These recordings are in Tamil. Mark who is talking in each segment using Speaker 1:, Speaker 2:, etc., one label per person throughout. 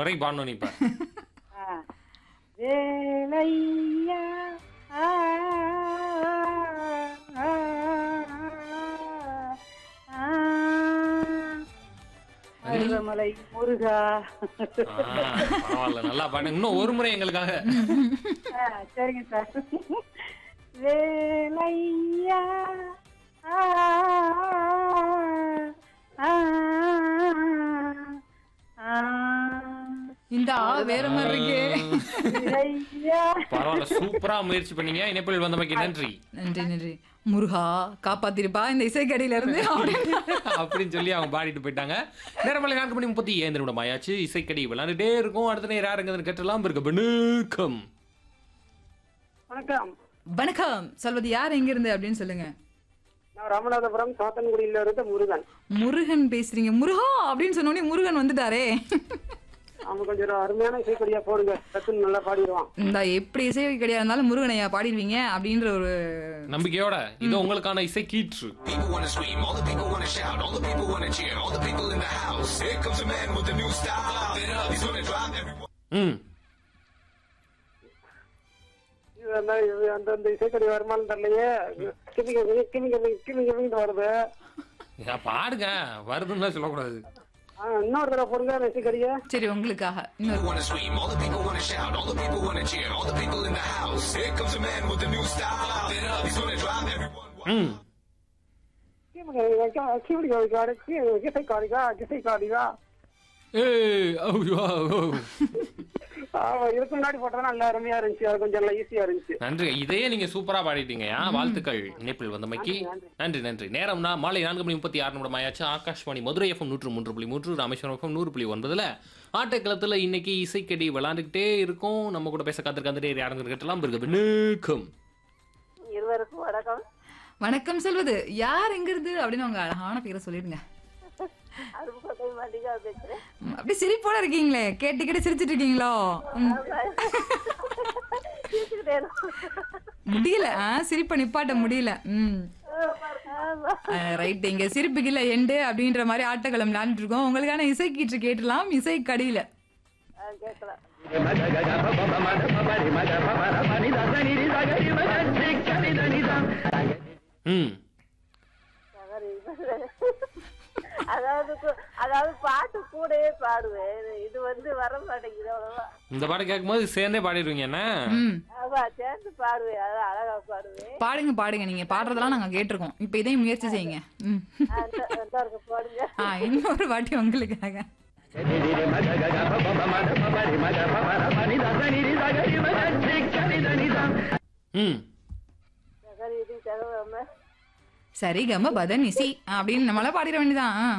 Speaker 1: வரை பாடணும் நீ இப்ப
Speaker 2: ஆ. வேலையா ஆ, ஆ, ஆ, மருதமலை முருகா
Speaker 1: ஆ, பரவாயில்ல நல்லா பாடுங்க இன்னும் ஒரு முறை எங்களுக்காக
Speaker 2: ஆ, சரிங்க சார் வேலையா ஆ, ஆ, ஆ,
Speaker 3: இந்த ஆ வேற மாதிரி இருக்கு
Speaker 2: வேலையா.
Speaker 1: பரவாயில்ல சூப்பரா முயற்சி பண்ணீங்க இணைப்பில் வந்தமைக்கு நன்றி
Speaker 3: நன்றி நன்றி முருகா காப்பாத்திருப்பா இந்த இசைக்கடியில இருந்து அப்படின்னு.
Speaker 1: அப்படின்னு சொல்லி அவங்க பாடிட்டு போயிட்டாங்க நேரமலை நான்கு மணி முப்பத்தி ஏழு நிமிடம் ஆயாச்சு இசைக்கடி விளையாண்டுட்டே இருக்கும் அடுத்த நேரம் யாருங்க கேட்டலாம் இருக்க வணக்கம்
Speaker 2: வணக்கம்
Speaker 3: வணக்கம் சொல்வது யார் எங்க இருந்து அப்படின்னு சொல்லுங்க
Speaker 2: நான் ராமநாதபுரம் சாத்தன்குடியில இருந்து முருகன்
Speaker 3: முருகன் பேசுறீங்க முருகா அப்படின்னு சொன்ன உடனே முருகன் வந்துட்டாரே
Speaker 2: அவன் கொஞ்சம் அருமையான இசைக்கடியா போடுங்க டக்குன்னு நல்லா பாடிடுவான்
Speaker 3: இந்த எப்படி இசை கிடையாது இருந்தாலும் முருகனையா பாடிடுவீங்க அப்படின்ற ஒரு
Speaker 1: நம்பிக்கையோட இது உங்களுக்கான இசை கீற்று
Speaker 4: People wanna scream, all the people wanna shout, all the people wanna cheer, all the people in the house. Here comes a man with a new style. Light it up, he's gonna drive everyone.
Speaker 1: ம்
Speaker 2: இது அந்த இது அந்த அந்த இசைக்கடி வருமானம் தெரியலையே கிமி கிமி கிமி கிமி கிமி கிமின்னு வருது
Speaker 1: ஏன் பாடுங்க வருதுன்னு சொல்லக்கூடாது
Speaker 2: ஆ, இன்னொரு தடவை போடுங்க அந்த இசைக்கடிய
Speaker 3: சரி உங்களுக்காக இன்னொரு
Speaker 4: People wanna scream, all the people wanna shout, all the people wanna cheer, all the people in the house. Here comes a man with a new style. Light it up, he's gonna drive everyone. wild.
Speaker 1: ம்
Speaker 2: கிமி கிமி கிமி கிமி காடு இசைக்காடிகா இசைக்காடிகா
Speaker 1: ஏய் ஐயோ, ஓ.
Speaker 2: ஆமா இதுக்கு முன்னாடி போட்டா நல்லா அருமையா இருந்துச்சு அது கொஞ்சம் நல்லா ஈஸியா இருந்துச்சு
Speaker 1: நன்றி இதையே நீங்க சூப்பரா பாடிட்டீங்கயா வாழ்த்துக்கள் இணைப்பில் வந்தமைக்கு நன்றி நன்றி நேரம்னா மாலை நான்கு மணி முப்பத்தி ஆறு நிமிடம் ஆயாச்சு ஆகாஷ்வாணி மதுரை எஃப்எம் நூற்று மூன்று புள்ளி மூன்று ராமேஸ்வரம் எஃப்எம் நூறு புள்ளி ஒன்பதுல ஆட்டக்களத்துல இன்னைக்கு இசைக்கடி விளாண்டுக்கிட்டே இருக்கும் நம்ம கூட பேச காத்திருக்க அந்த நேரம் யாருங்க கேட்டலாம் இருக்கு வணக்கம்
Speaker 5: இருவருக்கும் வணக்கம்
Speaker 3: வணக்கம் சொல்வது யார் எங்க இருந்து அப்படின்னு உங்க அழகான பேரை சொல்லிடுங்க
Speaker 5: அருப்புக்கோட்டை மல்லிகா பேசுறேன்
Speaker 3: ம், அப்படியே சிரிப்போட இருக்கீங்களே கேட்டுக்கிட்டு சிரிச்சிட்டு இருக்கீங்களோ ம்,
Speaker 5: பேசிக்கிட்டே இருக்கோம்.
Speaker 3: முடியல ஆ சிரிப்பை நிப்பாட்ட முடியல ம்
Speaker 5: ஆமா.
Speaker 3: ரைட் இங்க சிரிப்புக்கு இல்ல எண்டு அப்படின்ற மாதிரி ஆட்டக்களம் விளையாண்டுட்டு இருக்கோம் உங்களுக்கான இசை கீற்று கேட்டலாம் இசை கடியில
Speaker 5: ஆ, கேட்கலாம்
Speaker 1: ம்
Speaker 5: சரி. அதாவது கு- அதாவது பாட்டு கூடவே பாடுவேன் இது வந்து வர மாட்டேங்குது அவ்வளவா
Speaker 1: இந்த பாட்டு கேட்கும்போது சேர்ந்தே பாடிடுவீங்க என்ன
Speaker 3: ம்
Speaker 5: ஆமா சேர்ந்து பாடுவேன் அதான் அழகா பாடுவேன்
Speaker 3: பாடுங்க பாடுங்க நீங்க பாடுறதெல்லாம் நாங்க கேட்டிருக்கோம் இப்போ இதையும் முயற்சி செய்யுங்க ம்
Speaker 5: அந்த இருக்கு பாடுங்க
Speaker 3: ஆ இன்னொரு வாட்டி உங்களுக்காக
Speaker 1: ம்
Speaker 5: சரி இது தகவல்
Speaker 3: சரி கம பதன் இசி அப்படின்னு நம்மள பாடிட வேண்டியதான் ஆ.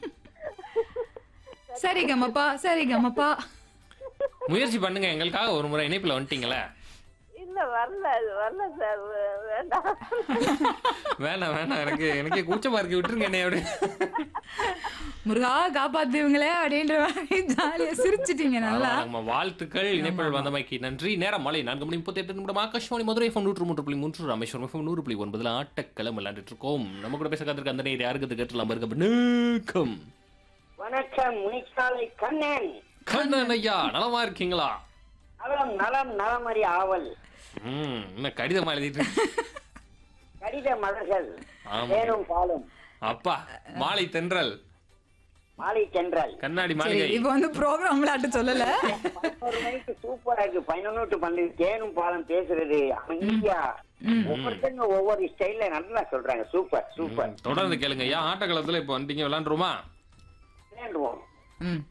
Speaker 3: சரி கமப்பா சரி கமப்பா
Speaker 1: முயற்சி பண்ணுங்க எங்களுக்காக ஒரு முறை இணைப்பில் வந்துட்டீங்களே
Speaker 5: இல்ல வரல அது வரல சார் வே- வேண்டாம்
Speaker 1: வேணாம் வேணாம் எனக்கு எனக்கே கூச்சமா இருக்கு விட்டுருங்க என்னை அப்படி
Speaker 3: முருகா காப்பாத்துவங்களே அப்படின்ற மாதிரி ஜாலியா சிரிச்சிட்டீங்க நல்லா
Speaker 1: நம்ம வாழ்த்துக்கள் இணைப்பில் வந்தமைக்கு நன்றி நேரம் மாலை நான்கு மணி முப்பத்தி எட்டு நிமிடம் ஆகாஷ்வாணி மதுரை எஃப்எம் நூற்று மூன்று புள்ளி மூன்று ராமேஸ்வரம் எஃப்எம் நூறு புள்ளி ஒன்பதுல ஆட்டக்களம் விளையாண்டுட்டு இருக்கோம் நம்ம கூட பேச காத்திருக்க அந்த நேரம் யாருக்கு கேட்டலாம் இருக்க வணக்கம்
Speaker 6: வணக்கம் முனிச்சாலை கண்ணன்
Speaker 1: கண்ணன் ஐயா நலமா இருக்கீங்களா
Speaker 6: நலம் நலம் நலமறி ஆவல்
Speaker 1: ம் என்ன கடிதமா எழுதிட்டு
Speaker 6: கடித மலர்கள்
Speaker 1: ஆமா.
Speaker 6: தேனும் பாலும்
Speaker 1: அப்பா மாலை தென்றல்
Speaker 6: மாலை சென்றல்
Speaker 1: கண்ணாடி
Speaker 3: சரி
Speaker 1: மாளிகை
Speaker 3: இப்போ வந்து ப்ரோக்ராம் விளையாட்டு சொல்லல
Speaker 6: பதினோரு மணிக்கு சூப்பரா இருக்கு பதினொன்னு டு பன்னெண்டு தேனும் பாலும் பேசுறது அமைதியா ஒவ்வொருத்தங்க ஒவ்வொரு ஸ்டைல்ல நல்லா சொல்றாங்க சூப்பர் சூப்பர்
Speaker 1: தொடர்ந்து கேளுங்க ஐயா ஆட்டக்களத்துல இப்போ வந்துட்டீங்க விளையாண்டுருமா
Speaker 6: விளையாண்டுவோம்
Speaker 3: ம்